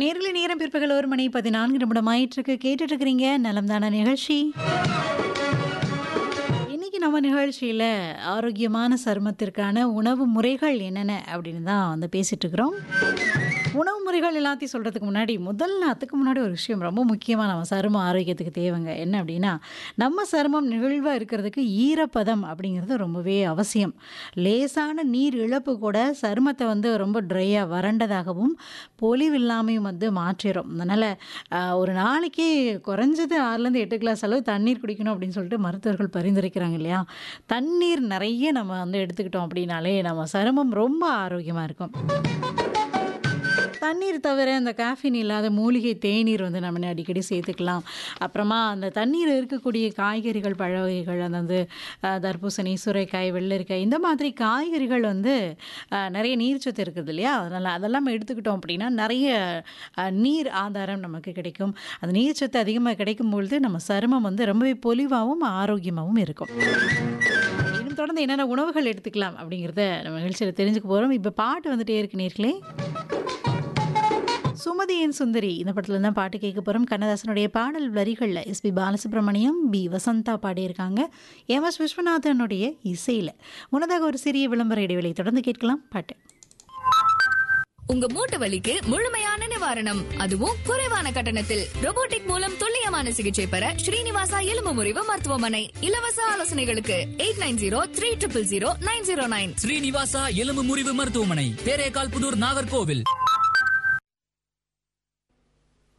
நேரில் நேரம் பிற்பகல் ஒரு மணி பதினான்கு நிமிடம் ஆயிட்டிருக்கு கேட்டுட்டு இருக்கிறீங்க நலம் தான நிகழ்ச்சி இன்னைக்கு நம்ம நிகழ்ச்சியில் ஆரோக்கியமான சருமத்திற்கான உணவு முறைகள் என்னென்ன அப்படின்னு தான் வந்து பேசிட்டு இருக்கிறோம் உணவு முறைகள் எல்லாத்தையும் சொல்கிறதுக்கு முன்னாடி முதல்ல அதுக்கு முன்னாடி ஒரு விஷயம் ரொம்ப முக்கியமாக நம்ம சரும ஆரோக்கியத்துக்கு தேவைங்க என்ன அப்படின்னா நம்ம சருமம் நிகழ்வாக இருக்கிறதுக்கு ஈரப்பதம் அப்படிங்கிறது ரொம்பவே அவசியம் லேசான நீர் இழப்பு கூட சருமத்தை வந்து ரொம்ப ட்ரையாக வறண்டதாகவும் பொலிவில்லாமையும் வந்து மாற்றிடும் அதனால் ஒரு நாளைக்கு குறைஞ்சது ஆறுலேருந்து எட்டு கிளாஸ் அளவு தண்ணீர் குடிக்கணும் அப்படின்னு சொல்லிட்டு மருத்துவர்கள் பரிந்துரைக்கிறாங்க இல்லையா தண்ணீர் நிறைய நம்ம வந்து எடுத்துக்கிட்டோம் அப்படின்னாலே நம்ம சருமம் ரொம்ப ஆரோக்கியமாக இருக்கும் தண்ணீர் தவிர இந்த காஃபின் இல்லாத மூலிகை தேநீர் வந்து நம்ம அடிக்கடி சேர்த்துக்கலாம் அப்புறமா அந்த தண்ணீர் இருக்கக்கூடிய காய்கறிகள் பழ வகைகள் அந்த வந்து அஹ், தர்பூசணி சுரைக்காய் வெள்ளரிக்காய் இந்த மாதிரி காய்கறிகள் வந்து அஹ், நிறைய நீர்ச்சத்து இருக்குது இல்லையா அதனால் அதெல்லாம் எடுத்துக்கிட்டோம் அப்படின்னா நிறைய அஹ், நீர் ஆதாரம் நமக்கு கிடைக்கும் அந்த நீர்ச்சத்து அதிகமாக கிடைக்கும் பொழுது நம்ம சருமம் வந்து ரொம்பவே பொலிவாகவும் ஆரோக்கியமாகவும் இருக்கும் இன்னும் தொடர்ந்து என்னென்ன உணவுகள் எடுத்துக்கலாம் அப்படிங்கிறத நம்ம நிகழ்ச்சியில் தெரிஞ்சுக்க போகிறோம் இப்போ பாட்டு வந்துட்டே இருக்கு நேர்களே சுமதியின் சுந்தரி இந்த படத்துல தான் பாட்டு கேட்க போகிறோம் கண்ணதாசனுடைய பாடல் வரிகளில் எஸ்பி பாலசுப்ரமணியம் பி வசந்தா பாடியிருக்காங்க எம் எஸ் விஸ்வநாதனுடைய இசையில் முன்னதாக ஒரு சிறிய விளம்பர இடைவெளி தொடர்ந்து கேட்கலாம் பாட்டு உங்க மூட்டு வலிக்கு முழுமையான நிவாரணம் அதுவும் குறைவான கட்டணத்தில் robotic மூலம் துல்லியமான சிகிச்சை பெற ஸ்ரீனிவாசா எலும்பு முறிவு மருத்துவமனை இலவச ஆலோசனைகளுக்கு eight nine zero three triple zero nine zero nine Srinivasa எலும்பு முறிவு மருத்துவமனை தேரேகால் புதூர் நாகர்கோவில்